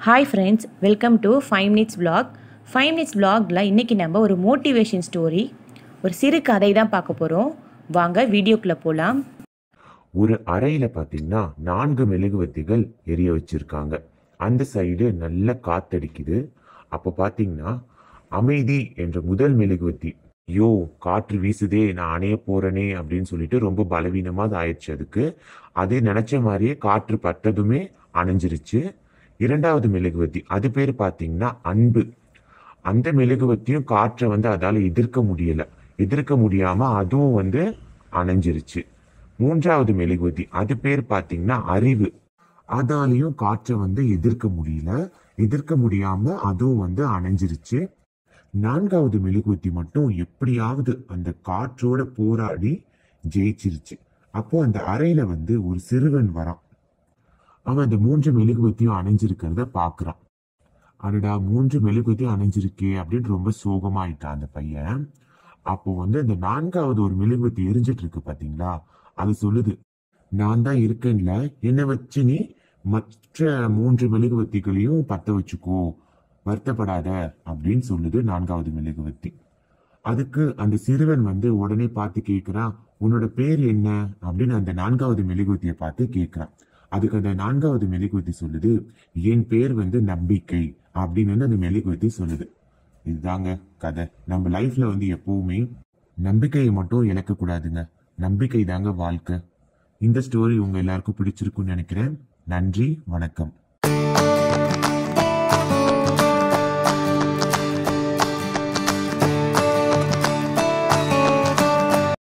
hi friends welcome to five minutes vlog five minutes vlogல இன்றைக்கி நம்ம ஒரு மோட்டிவேஷன் ஸ்டோரி ஒரு சிறு கதை தான் பார்க்க போகிறோம் வாங்க வீடியோக்குள்ளே போகலாம் ஒரு அறையில பாத்தீங்கன்னா நான்கு மெழுகுவர்த்திகள் எரிய வச்சிருக்காங்க அந்த சைடு நல்ல காத்தடிக்குது அப்போ பாத்தீங்கன்னா அமைதி என்ற முதல் மெழுகுவர்த்தி யோ காற்று வீசுதே நான் அணைய போறேனே அப்படின்னு சொல்லிட்டு ரொம்ப பலவீனமா அது ஆயிடுச்சு அதுக்கு அது நினைச்ச மாதிரியே காற்று பட்டதுமே அணைஞ்சிருச்சு இரண்டாவது மெழுகுவர்த்தி அது பேர் பாத்தீங்கன்னா அன்பு அந்த மெழுகுவர்த்தியும் காற்றை வந்து அதால எதிர்க்க முடியல எதிர்க்க முடியாம அதுவும் வந்து அணைஞ்சிருச்சு மூன்றாவது மெழுகுவர்த்தி அது பேர் பாத்தீங்கன்னா அறிவு அதாலையும் காற்றை வந்து எதிர்க்க முடியல எதிர்க்க முடியாம அதுவும் வந்து அணைஞ்சிருச்சு நான்காவது மெழுகுவர்த்தி மட்டும் எப்படியாவது அந்த காற்றோட போராடி ஜெயிச்சிருச்சு அப்போ அந்த அறையில வந்து ஒரு சிறுவன் வரான் அவன் அந்த மூன்று மெழுகுவர்த்தியும் அணைஞ்சிருக்கிறத பாக்குறான் அடடா மூன்று மெழுகுவர்த்தியும் அணைஞ்சிருக்கே அப்படின்னு ரொம்ப சோகமாயிட்டான் அந்த பையன் அப்போ வந்து அந்த நான்காவது ஒரு மெழுகுவர்த்தி எரிஞ்சிட்டு இருக்கு பாத்தீங்களா அது சொல்லுது நான் தான் இருக்கேன்ல என்னை வச்சு நீ மற்ற மூன்று மெழுகுவர்த்திகளையும் பத்த வச்சுக்கோ வருத்தப்படாத அப்படின்னு சொல்லுது நான்காவது மெழுகுவர்த்தி அதுக்கு அந்த சிறுவன் வந்து உடனே பார்த்து கேட்கிறான் உன்னோட பேர் என்ன அப்படின்னு அந்த நான்காவது மெழுகுவர்த்தியை பார்த்து கேட்கிறான் அதுக்கு அந்த நான்காவது மெழுகுவர்த்தி சொல்லுது என் பேர் வந்து நம்பிக்கை அப்படின்னு வந்து அந்த மெழுகுவர்த்தி சொல்லுது இதுதாங்க கதை நம்ம லைஃப்ல வந்து எப்பவுமே நம்பிக்கையை மட்டும் இழக்க கூடாதுங்க நம்பிக்கை தாங்க வாழ்க்கை இந்த ஸ்டோரி உங்க எல்லாருக்கும் பிடிச்சிருக்கும்னு நினைக்கிறேன் நன்றி வணக்கம்